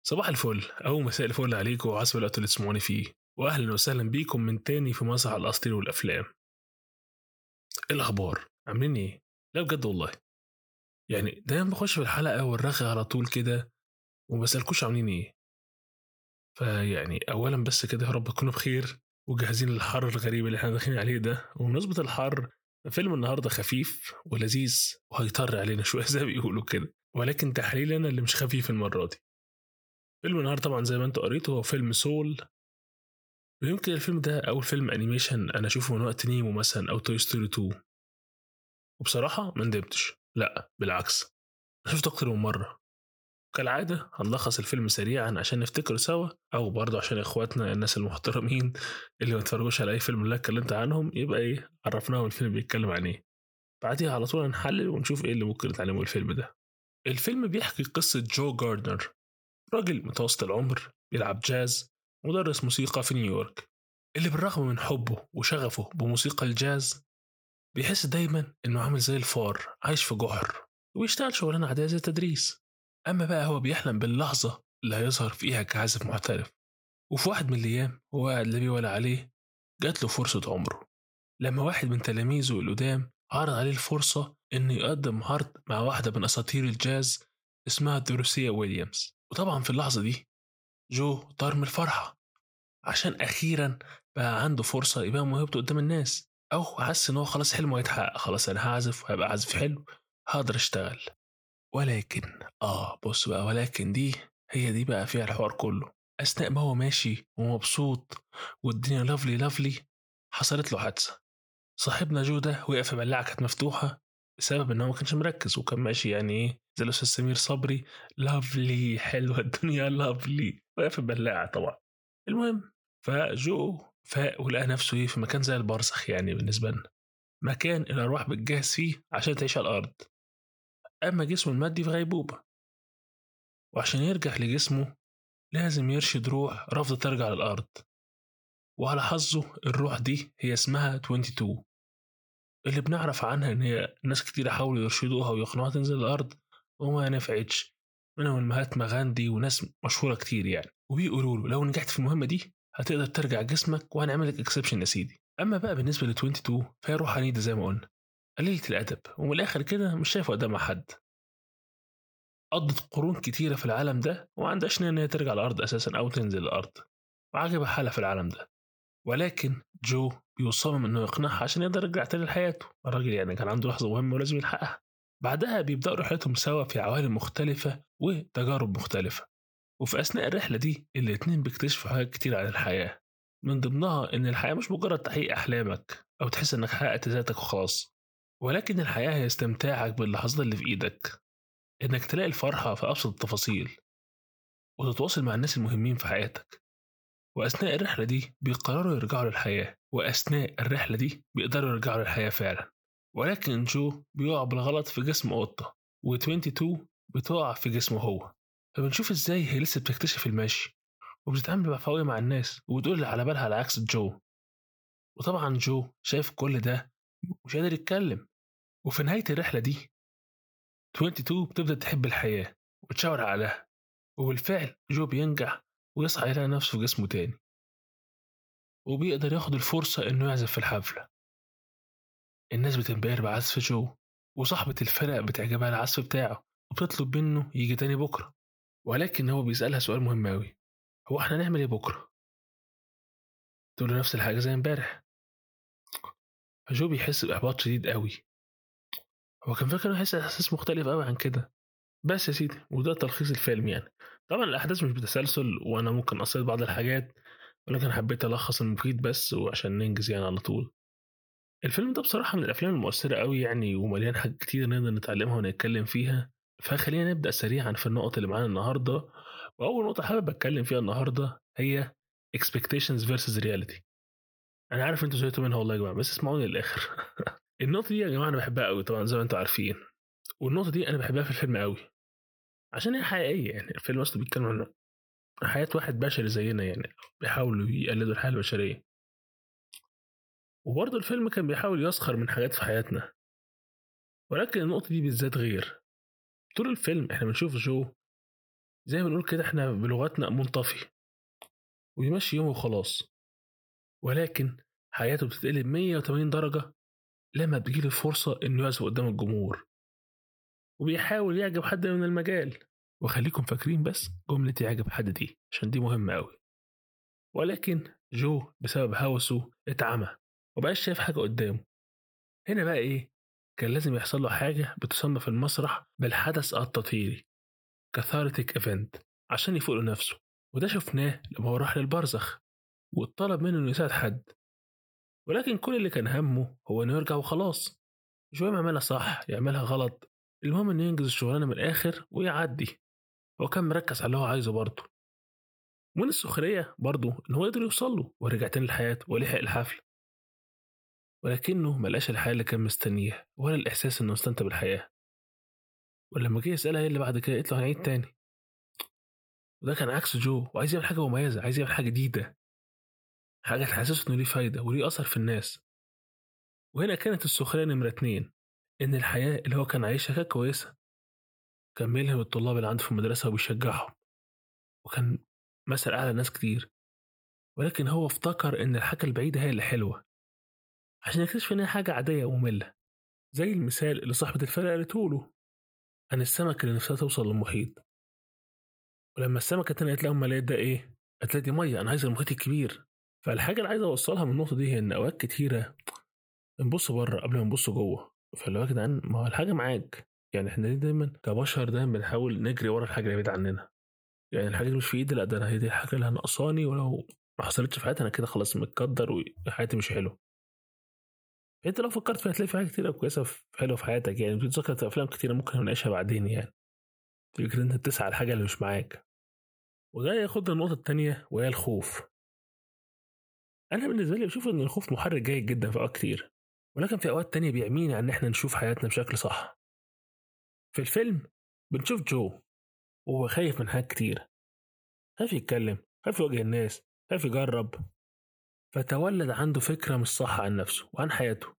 صباح الفل أو مساء الفل عليكم وحسب الوقت اللي تسمعوني فيه وأهلا وسهلا بيكم من تاني في مسرح الأساطير والأفلام إيه الأخبار؟ عاملين إيه؟ لا بجد والله يعني دايما بخش في الحلقة والرغي على طول كده وما بسألكوش عاملين إيه فيعني أولا بس كده يا رب تكونوا بخير وجاهزين للحر الغريب اللي احنا داخلين عليه ده وبمناسبة الحر فيلم النهارده خفيف ولذيذ وهيطر علينا شوية زي ما بيقولوا كده ولكن تحليلي أنا اللي مش خفيف المرة دي فيلم النهارده طبعا زي ما انتوا قريتوا هو فيلم سول ويمكن الفيلم ده أول فيلم أنيميشن أنا أشوفه من وقت نيمو مثلا أو توي ستوري 2 وبصراحة ما ندمتش لأ بالعكس أنا شفته أكتر من مرة كالعادة هنلخص الفيلم سريعا عشان نفتكره سوا أو برضه عشان إخواتنا الناس المحترمين اللي ما اتفرجوش على أي فيلم اللي أنا اتكلمت عنهم يبقى إيه عرفناهم الفيلم بيتكلم عن إيه بعديها على طول هنحلل ونشوف إيه اللي ممكن نتعلمه الفيلم ده الفيلم بيحكي قصة جو جاردنر راجل متوسط العمر بيلعب جاز مدرس موسيقى في نيويورك اللي بالرغم من حبه وشغفه بموسيقى الجاز بيحس دايما انه عامل زي الفار عايش في جحر ويشتغل شغلانة عادية زي التدريس أما بقى هو بيحلم باللحظة اللي هيظهر فيها كعازف محترف وفي واحد من الأيام هو قاعد لا بيه ولا عليه جات له فرصة عمره لما واحد من تلاميذه القدام عرض عليه الفرصة إنه يقدم عرض مع واحدة من أساطير الجاز اسمها دروسيا ويليامز وطبعا في اللحظة دي جو طار من الفرحة عشان أخيرا بقى عنده فرصة يبقى موهبته قدام الناس أو حس إن هو خلاص حلمه هيتحقق خلاص أنا هعزف وهيبقى عازف حلو هقدر أشتغل ولكن آه بص بقى ولكن دي هي دي بقى فيها الحوار كله أثناء ما هو ماشي ومبسوط والدنيا لافلي لافلي حصلت له حادثة صاحبنا جو ده وقف في بلاعة كانت مفتوحة بسبب إن هو ما كانش مركز وكان ماشي يعني إيه زي الأستاذ سمير صبري لافلي حلوة الدنيا لافلي وقف في بلاعة طبعا المهم فجو فاق ولقى نفسه إيه في مكان زي البرزخ يعني بالنسبة لنا مكان الأرواح بتجهز فيه عشان تعيش على الأرض أما جسمه المادي في غيبوبة وعشان يرجع لجسمه لازم يرشد روح رافضة ترجع للأرض وعلى حظه الروح دي هي اسمها 22 اللي بنعرف عنها إن هي ناس كتير حاولوا يرشدوها ويقنعوها تنزل الأرض وما نفعتش منهم المهاتما غاندي وناس مشهورة كتير يعني وبيقولوا له لو نجحت في المهمة دي هتقدر ترجع جسمك وهنعمل لك اكسبشن يا سيدي أما بقى بالنسبة ل 22 فهي روح عنيدة زي ما قلنا قليلة الأدب ومن الآخر كده مش شايفة قدامها حد قضت قرون كتيرة في العالم ده وما عندهاش نية إن هي ترجع الأرض أساسا أو تنزل الأرض وعاجبها حالها في العالم ده ولكن جو بيصمم إنه يقنعها عشان يقدر يرجع تاني لحياته الراجل يعني كان عنده لحظة مهمة ولازم يلحقها بعدها بيبدأوا رحلتهم سوا في عوالم مختلفة وتجارب مختلفة وفي أثناء الرحلة دي الاتنين بيكتشفوا حاجات كتير عن الحياة من ضمنها إن الحياة مش مجرد تحقيق أحلامك أو تحس إنك حققت ذاتك وخلاص ولكن الحياة هي استمتاعك باللحظات اللي في إيدك إنك تلاقي الفرحة في أبسط التفاصيل وتتواصل مع الناس المهمين في حياتك وأثناء الرحلة دي بيقرروا يرجعوا للحياة وأثناء الرحلة دي بيقدروا يرجعوا للحياة فعلا ولكن جو بيقع بالغلط في جسم قطة و22 بتقع في جسمه هو فبنشوف ازاي هي لسه بتكتشف المشي وبتتعامل بعفوية مع الناس وبتقول اللي على بالها على عكس جو وطبعا جو شايف كل ده مش قادر يتكلم وفي نهاية الرحلة دي 22 بتبدأ تحب الحياة وتشاور عليها وبالفعل جو بينجح ويصحى يلاقي نفسه في جسمه تاني وبيقدر ياخد الفرصة إنه يعزف في الحفلة الناس بتنبهر بعزف جو وصاحبة الفرق بتعجبها العزف بتاعه وبتطلب منه يجي تاني بكرة ولكن هو بيسألها سؤال مهم أوي هو احنا نعمل ايه بكرة؟ تقول له نفس الحاجة زي امبارح فجو بيحس بإحباط شديد أوي هو كان فاكر انه يحس إحساس مختلف أوي عن كده بس يا سيدي وده تلخيص الفيلم يعني طبعا الأحداث مش بتسلسل وأنا ممكن قصيت بعض الحاجات ولكن حبيت ألخص المفيد بس وعشان ننجز يعني على طول الفيلم ده بصراحة من الأفلام المؤثرة أوي يعني ومليان حاجات كتير نقدر نتعلمها ونتكلم فيها فخلينا نبدأ سريعا في النقط اللي معانا النهاردة وأول نقطة حابب أتكلم فيها النهاردة هي expectations versus reality أنا عارف أنتوا زهقتوا منها والله يا جماعة بس اسمعوني للآخر النقطة دي يا جماعة أنا بحبها أوي طبعا زي ما أنتوا عارفين والنقطة دي أنا بحبها في الفيلم أوي عشان هي حقيقية يعني الفيلم أصلا بيتكلم عن حياة واحد بشري زينا يعني بيحاولوا يقلدوا الحياة البشرية وبرضه الفيلم كان بيحاول يسخر من حاجات في حياتنا ولكن النقطة دي بالذات غير طول الفيلم احنا بنشوف جو زي ما بنقول كده احنا بلغتنا منطفي ويمشي يومه وخلاص ولكن حياته بتتقلب 180 درجة لما بتجيله الفرصة إنه يعزف قدام الجمهور وبيحاول يعجب حد من المجال وخليكم فاكرين بس جملة يعجب حد دي عشان دي مهمة أوي ولكن جو بسبب هوسه اتعمى وبقاش شايف حاجة قدامه هنا بقى إيه كان لازم يحصل له حاجة بتسمى في المسرح بالحدث التطهيري كاثارتيك ايفنت عشان يفوق لنفسه وده شفناه لما هو راح للبرزخ واتطلب منه انه يساعد حد ولكن كل اللي كان همه هو انه يرجع وخلاص مش مهم يعملها صح يعملها غلط المهم انه ينجز الشغلانه من الاخر ويعدي هو كان مركز على اللي هو عايزه برضه ومن السخريه برضه ان هو قدر يوصل له ورجع تاني لحياته ولحق الحفل ولكنه ملقاش الحياه اللي كان مستنيها ولا الاحساس انه استمتع بالحياه ولما جه يسالها ايه اللي بعد كده قلت له هنعيد تاني وده كان عكس جو وعايز يعمل حاجه مميزه عايز يعمل حاجه جديده حاجه تحسسه انه ليه فايده وليه اثر في الناس وهنا كانت السخريه نمره اتنين ان الحياه اللي هو كان عايشها كانت كويسه كان بيلهم الطلاب اللي عنده في المدرسه وبيشجعهم وكان مثل اعلى ناس كتير ولكن هو افتكر ان الحاجه البعيده هي اللي حلوه عشان يكتشف ان هي حاجه عاديه وممله زي المثال اللي صاحبه الفرقه قالته له عن السمكه اللي نفسها توصل للمحيط ولما السمكه التانية قالت لهم لقيت ده ايه؟ قالت لها دي ميه انا عايز المحيط الكبير فالحاجه اللي عايز اوصلها من النقطه دي هي ان اوقات كتيره بنبص بره قبل ما نبص جوه فاللي هو يا جدعان ما هو الحاجه معاك يعني احنا ليه دايما كبشر دايما بنحاول نجري ورا الحاجه اللي بعيد عننا يعني الحاجه دي مش في ايدي لا ده انا هي دي الحاجه اللي ناقصاني ولو ما حصلتش في حياتي انا كده خلاص متقدر وحياتي مش حلوه انت لو فكرت فيها هتلاقي في حاجات كتير كويسه في حلوه في حياتك يعني بتتذكر افلام كتيره ممكن نناقشها بعدين يعني فكرة انت تسعى الحاجه اللي مش معاك وده ياخدنا النقطه التانية وهي الخوف انا بالنسبه لي بشوف ان الخوف محرك جيد جدا في اوقات كتير ولكن في اوقات تانية بيعمينا عن ان احنا نشوف حياتنا بشكل صح في الفيلم بنشوف جو وهو خايف من حاجات كتير خايف يتكلم خايف يواجه الناس خايف يجرب فتولد عنده فكرة مش صح عن نفسه وعن حياته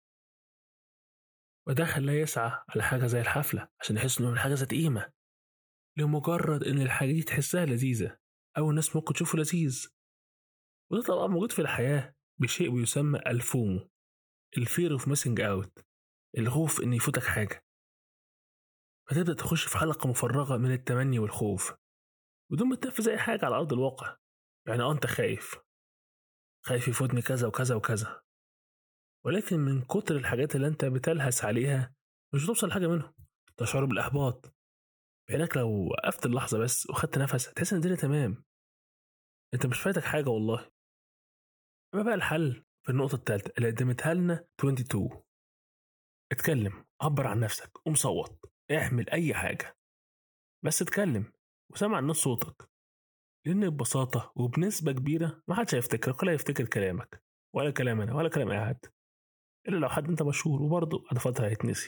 وده خلاه يسعى على حاجة زي الحفلة عشان يحس إنه حاجة ذات قيمة لمجرد إن الحاجة دي تحسها لذيذة أو الناس ممكن تشوفه لذيذ وده طبعا موجود في الحياة بشيء بيسمى الفومو الفير اوف ميسنج اوت الخوف إن يفوتك حاجة فتبدأ تخش في حلقة مفرغة من التمني والخوف بدون ما تنفذ أي حاجة على أرض الواقع يعني أه أنت خايف خايف يفوتني كذا وكذا وكذا ولكن من كتر الحاجات اللي انت بتلهس عليها مش هتوصل لحاجه منهم تشعر بالاحباط بعينك لو وقفت اللحظه بس وخدت نفس هتحس ان الدنيا تمام انت مش فايتك حاجه والله ما بقى الحل في النقطه الثالثه اللي قدمتها لنا 22 اتكلم عبر عن نفسك قوم صوت اعمل اي حاجه بس اتكلم وسمع الناس صوتك لأن ببساطة وبنسبة كبيرة ما حدش هيفتكرك ولا يفتكر كلامك ولا كلام أنا ولا كلام أي حد إلا لو حد أنت مشهور وبرضه بعد فترة هيتنسي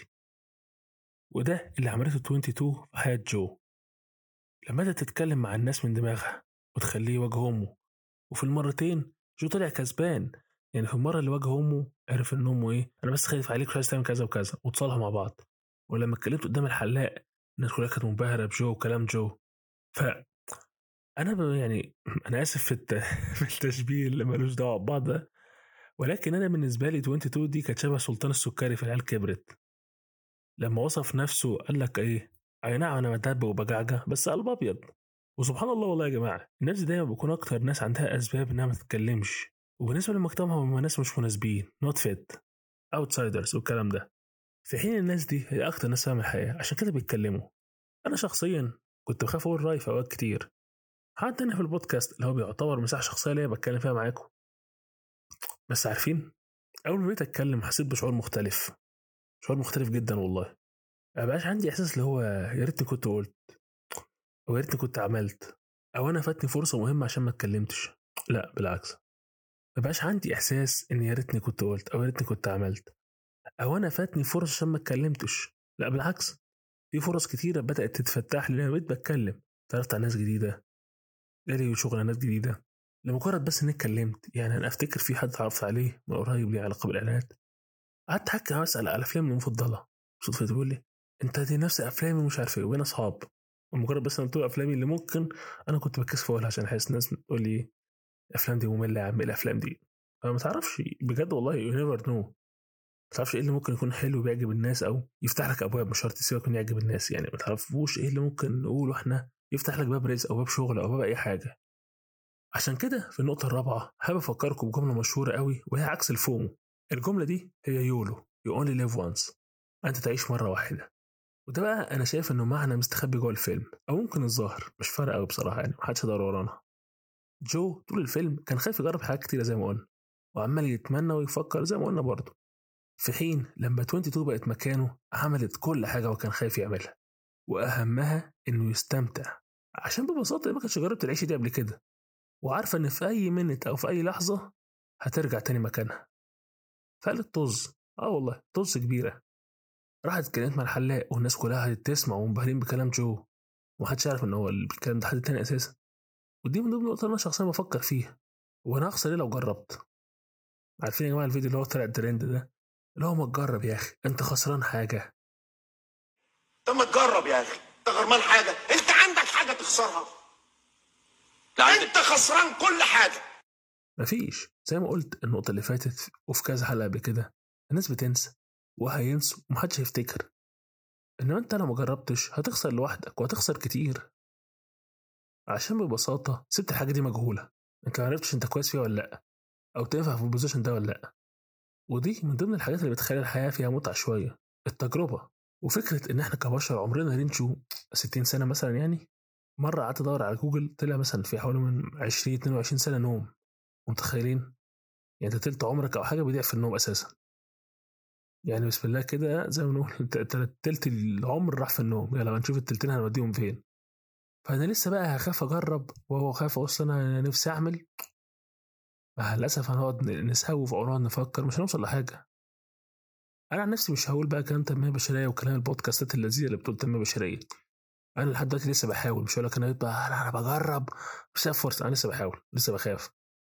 وده اللي عملته 22 في حياة جو لما بدأت تتكلم مع الناس من دماغها وتخليه يواجه أمه وفي المرتين جو طلع كسبان يعني في المرة اللي واجه أمه عرف إن أمه إيه أنا بس خايف عليك مش عايز تعمل كذا وكذا وتصالحوا مع بعض ولما اتكلمت قدام الحلاق الناس كلها كانت منبهرة بجو وكلام جو ف انا ب- يعني انا اسف في الت... في التشبيه اللي ملوش دعوه ببعض ده ولكن انا بالنسبه لي 22 دي كانت شبه سلطان السكري في العيال كبرت لما وصف نفسه قال لك ايه اي نعم انا مدب وبجعجع بس قلب ابيض وسبحان الله والله يا جماعه الناس دي دايما بيكون اكتر ناس عندها اسباب انها ما تتكلمش وبالنسبه للمجتمع هم ناس مش مناسبين نوت فيت اوتسايدرز والكلام ده في حين الناس دي هي اكتر ناس فاهمه الحياه عشان كده بيتكلموا انا شخصيا كنت بخاف اقول رايي في اوقات كتير حتى انا في البودكاست اللي هو بيعتبر مساحه شخصيه ليا بتكلم فيها معاكم بس عارفين اول ما بقيت اتكلم حسيت بشعور مختلف شعور مختلف جدا والله ما بقاش عندي احساس اللي هو يا ريتني كنت قلت او يا ريتني كنت عملت او انا فاتني فرصه مهمه عشان ما اتكلمتش لا بالعكس ما بقاش عندي احساس ان يا ريتني كنت قلت او يا ريتني كنت عملت او انا فاتني فرصه عشان ما اتكلمتش لا بالعكس في فرص كتيره بدات تتفتح لي لما بقيت بتكلم تعرفت على ناس جديده جالي شغلانات جديده لمجرد بس اني اتكلمت يعني انا افتكر في حد اتعرفت عليه من قريب ليه علاقه بالاعلانات قعدت احكي اسال على افلامي المفضله صدفه تقول لي انت دي نفس افلامي ومش عارف ايه وبين اصحاب مجرد بس انا افلامي اللي ممكن انا كنت بتكسف اقولها عشان احس الناس تقول لي الافلام دي ممله يا عم الافلام دي فما تعرفش بجد والله يو نيفر نو ما تعرفش ايه اللي ممكن يكون حلو بيعجب الناس او يفتح لك ابواب مش شرط يسيبك من يعجب الناس يعني ما تعرفوش ايه اللي ممكن نقوله احنا يفتح لك باب رزق او باب شغل او باب اي حاجه عشان كده في النقطة الرابعة حابب أفكركم بجملة مشهورة قوي وهي عكس الفومو الجملة دي هي يولو You only live once أنت تعيش مرة واحدة وده بقى أنا شايف إنه معنى مستخبي جوه الفيلم أو ممكن الظاهر مش فارق قوي بصراحة يعني محدش يقدر ورانا جو طول الفيلم كان خايف يجرب حاجات كتيرة زي ما قلنا وعمال يتمنى ويفكر زي ما قلنا برضه في حين لما 22 بقت مكانه عملت كل حاجة وكان خايف يعملها وأهمها إنه يستمتع عشان ببساطة ما كانش جربت العيشة دي قبل كده وعارفة إن في أي منت أو في أي لحظة هترجع تاني مكانها فقالت طز آه والله طز كبيرة راحت اتكلمت مع الحلاق والناس كلها قعدت تسمع ومنبهرين بكلام جو ومحدش يعرف إن هو اللي بيتكلم ده حد تاني أساسا ودي من ضمن النقطة اللي أنا شخصيا بفكر فيها وأنا هخسر إيه لو جربت عارفين يا جماعة الفيديو اللي هو طلع الترند ده اللي هو ما تجرب يا أخي أنت خسران حاجة طب ما تجرب يا اخي انت غرمان حاجه انت عندك حاجه تخسرها انت خسران كل حاجه مفيش زي ما قلت النقطة اللي فاتت وفي كذا حلقة قبل كده الناس بتنسى وهينسوا ومحدش هيفتكر إنما أنت لو مجربتش هتخسر لوحدك وهتخسر كتير عشان ببساطة سبت الحاجة دي مجهولة أنت معرفتش أنت كويس فيها ولا لأ أو تنفع في البوزيشن ده ولا لأ ودي من ضمن الحاجات اللي بتخلي الحياة فيها متعة شوية التجربة وفكرة إن إحنا كبشر عمرنا نمشوا 60 سنة مثلا يعني مرة قعدت أدور على جوجل طلع مثلا في حوالي من 20 22 سنة نوم متخيلين؟ يعني أنت تلت عمرك أو حاجة بيضيع في النوم أساسا يعني بسم الله كده زي ما بنقول تلت تلت العمر راح في النوم يلا هنشوف التلتين هنوديهم فين فأنا لسه بقى هخاف أجرب وهو خاف أصلا أنا نفسي أعمل للأسف هنقعد نسوف أو نقعد نفكر مش هنوصل لحاجة انا عن نفسي مش هقول بقى كلام تنميه بشريه وكلام البودكاستات اللذيذه اللي بتقول تنميه بشريه انا لحد دلوقتي لسه بحاول مش هقول لك انا بقى انا بجرب مش فرصه انا لسه بحاول لسه بخاف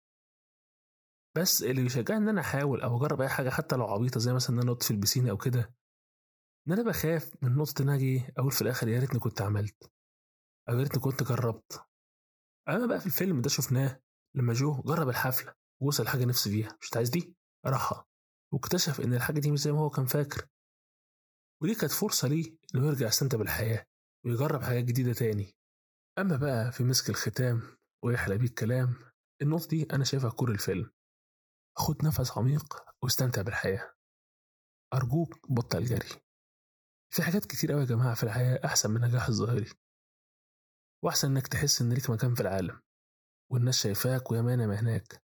بس اللي بيشجعني ان انا احاول او اجرب اي حاجه حتى لو عبيطه زي مثلا ان انا انط في البسين او كده ان انا بخاف من نقطه ان اجي اقول في الاخر يا ريتني كنت عملت او يا ريتني كنت جربت اما بقى في الفيلم ده شفناه لما جو جرب الحفله ووصل حاجه نفسه فيها مش عايز دي راحها واكتشف إن الحاجة دي مش زي ما هو كان فاكر ودي كانت فرصة ليه إنه يرجع يستمتع بالحياة ويجرب حاجات جديدة تاني أما بقى في مسك الختام ويحلى بيه الكلام النقطة دي أنا شايفها كور الفيلم خد نفس عميق واستمتع بالحياة أرجوك بطل جري في حاجات كتير أوي يا جماعة في الحياة أحسن من النجاح الظاهري وأحسن إنك تحس إن ليك مكان في العالم والناس شايفاك وياما ما هناك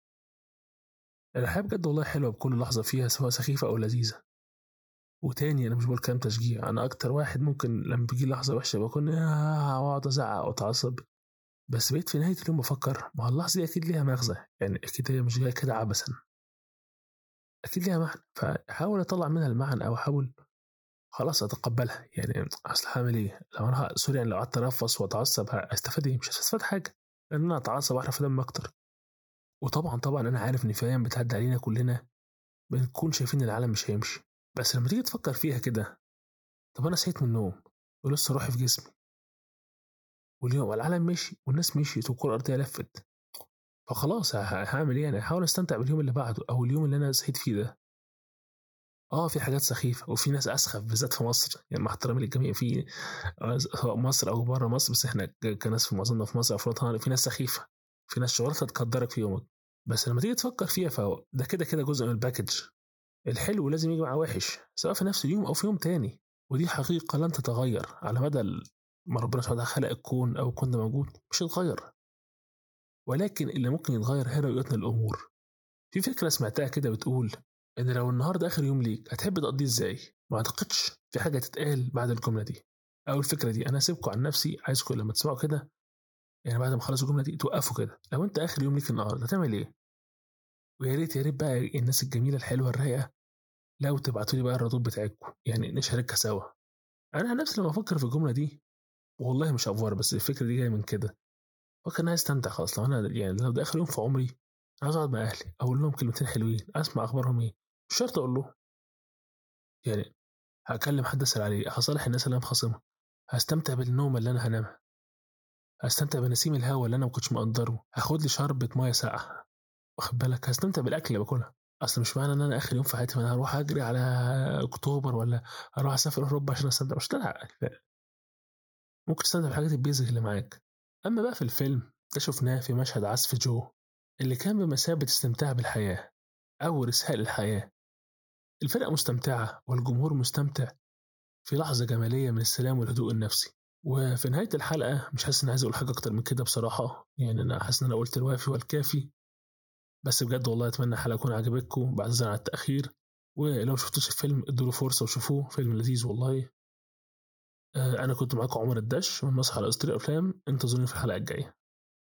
الحياة بجد والله حلوة بكل لحظة فيها سواء سخيفة أو لذيذة وتاني أنا مش بقول كلام تشجيع أنا أكتر واحد ممكن لما بيجي لحظة وحشة بكون أقعد أزعق وأتعصب بس بقيت في نهاية اليوم بفكر ما اللحظة دي أكيد ليها مغزى يعني أكيد هي مش جاية كده عبثا أكيد ليها معنى فحاول أطلع منها المعنى أو أحاول خلاص أتقبلها يعني أصل هعمل إيه لو أنا سوري يعني لو قعدت أرفص وأتعصب هستفاد إيه مش هستفاد حاجة لأن أنا أتعصب وأعرف أدم أكتر وطبعا طبعا انا عارف ان في ايام بتعدي علينا كلنا بنكون شايفين العالم مش هيمشي بس لما تيجي تفكر فيها كده طب انا صحيت من النوم ولسه روحي في جسمي واليوم العالم مشي والناس مشيت والكرة الأرضية لفت فخلاص هعمل ايه انا هحاول استمتع باليوم اللي بعده او اليوم اللي انا صحيت فيه ده اه في حاجات سخيفة وفي ناس اسخف بالذات في مصر يعني مع احترامي للجميع في سواء مصر او بره مصر بس احنا كناس في معظمنا في مصر افراد في ناس سخيفة في ناس شغلتها تقدرك في يومك بس لما تيجي تفكر فيها فهو ده كده كده جزء من الباكج الحلو لازم يجي مع وحش سواء في نفس اليوم او في يوم تاني ودي حقيقة لن تتغير على مدى ما ربنا سبحانه وتعالى خلق الكون او الكون ده موجود مش هيتغير ولكن اللي ممكن يتغير هي رؤيتنا للامور في فكرة سمعتها كده بتقول ان لو النهارده اخر يوم ليك هتحب تقضيه ازاي ما اعتقدش في حاجة تتقال بعد الجملة دي او الفكرة دي انا هسيبكم عن نفسي عايزكم لما تسمعوا كده يعني بعد ما خلص الجمله دي توقفوا كده لو انت اخر يوم ليك النهارده هتعمل ايه ويا ريت يا ريت بقى الناس الجميله الحلوه الرايقه لو تبعتوا لي بقى الردود بتاعتكم يعني نشاركها سوا انا عن نفسي لما افكر في الجمله دي والله مش افوار بس الفكره دي جايه من كده فكر ان انا استمتع خلاص لو انا يعني لو ده اخر يوم في عمري عايز اقعد مع اهلي اقول لهم كلمتين حلوين اسمع اخبارهم ايه مش شرط اقول لهم يعني هكلم حد اسال عليه هصالح الناس اللي انا مخاصمها هستمتع بالنوم اللي انا هنامها هستمتع بنسيم الهواء اللي انا ما كنتش مقدره هاخد لي شربة ميه ساقعه واخد بالك هستمتع بالاكل اللي باكلها اصل مش معنى ان انا اخر يوم في حياتي انا هروح اجري على اكتوبر ولا اروح اسافر اوروبا عشان استمتع مش لا ممكن تستمتع بالحاجات البيزك اللي معاك اما بقى في الفيلم ده شفناه في مشهد عزف جو اللي كان بمثابة استمتاع بالحياة أو رسالة الحياة الفرقة مستمتعة والجمهور مستمتع في لحظة جمالية من السلام والهدوء النفسي وفي نهاية الحلقة مش حاسس إني عايز أقول حاجة أكتر من كده بصراحة يعني أنا حاسس إن أنا قلت الوافي والكافي بس بجد والله أتمنى الحلقة تكون عجبتكم بعد عن التأخير ولو شفتوش الفيلم ادوا فرصة وشوفوه فيلم لذيذ والله أنا كنت معاكم عمر الدش من مسرح الأسطوري أفلام انتظروني في الحلقة الجاية